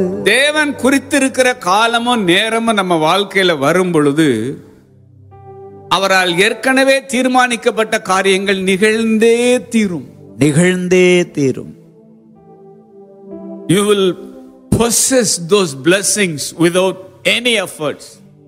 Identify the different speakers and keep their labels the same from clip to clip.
Speaker 1: தேவன் குறித்திருக்கிற காலமும் நேரமும் நம்ம வாழ்க்கையில வரும் பொழுது அவரால் ஏற்கனவே தீர்மானிக்கப்பட்ட காரியங்கள் நிகழ்ந்தே தீரும்
Speaker 2: நிகழ்ந்தே தீரும்
Speaker 1: you will possess those blessings without any efforts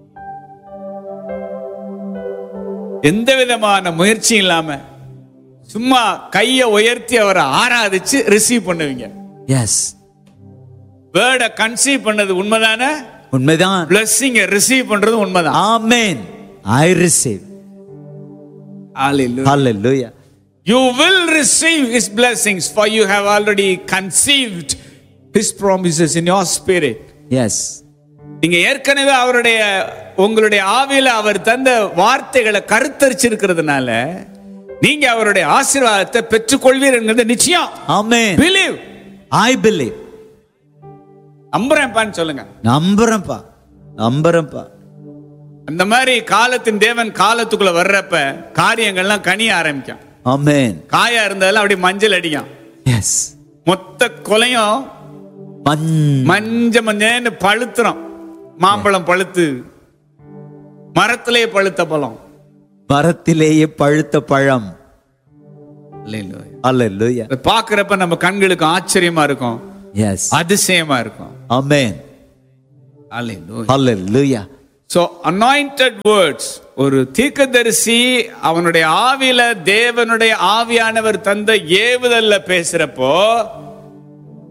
Speaker 1: எந்த விதமான முயற்சியும் இல்லாம சும்மா கையை உயர்த்தி அவரை ஆராதிச்சு ரிசீவ் பண்ணுவீங்க
Speaker 2: எஸ்
Speaker 1: வேர்டை கன்சீவ் பண்ணது உண்மைதானே
Speaker 2: உண்மைதான்
Speaker 1: பிளஸ்ஸிங்க ரிசீவ் பண்றது உண்மைதான்
Speaker 2: ஆமென் ஐ ரிசீவ்
Speaker 1: Hallelujah.
Speaker 2: ஹalleluya
Speaker 1: You will receive His blessings, for you have already conceived His promises in your spirit.
Speaker 2: Yes
Speaker 1: நீங்க ஏற்கனவே அவருடைய உங்களுடைய ஆவியில அவர் தந்த வார்த்தைகளை கருத்தரிச்சிருக்கிறதுனால நீங்க அவருடைய ஆசீர்வாதத்தை பெற்றுக்கொள்வீர்கள் நிச்சயம்
Speaker 2: ஆமென்
Speaker 1: பிலீவ்
Speaker 2: ஐ பிலீவ்
Speaker 1: நம்புறேன்ப்பான்னு சொல்லுங்க
Speaker 2: நம்புறேன்ப்பா நம்புறேன்ப்பா
Speaker 1: அந்த மாதிரி காலத்தின் தேவன் காலத்துக்குள்ள வர்றப்ப காரியங்கள்லாம் கனிய ஆரம்பிக்கும்
Speaker 2: ஆமென்
Speaker 1: காயா இருந்ததெல்லாம் அப்படியே மஞ்சள் அடிக்கும்
Speaker 2: எஸ்
Speaker 1: மொத்த கொலையும்
Speaker 2: மண்
Speaker 1: மஞ்ச மஞ்சன்னு பழுத்துறோம் மாம்பழம் பழுத்து மரத்திலே பழுத்த பழம்
Speaker 2: மரத்திலேயே பழுத்த பழம் ஹalleluya
Speaker 1: அதை பார்க்கறப்ப நம்ம கண்களுக்கு ஆச்சரியமா இருக்கும்
Speaker 2: எஸ்
Speaker 1: அதிசயமா இருக்கும்
Speaker 2: amen hallelujah
Speaker 1: so anointed words ஒரு தீர்க்கதரிசி அவனுடைய ஆவியில தேவனுடைய ஆவியானவர் தந்த ஏவுதல்ல பேசுறப்போ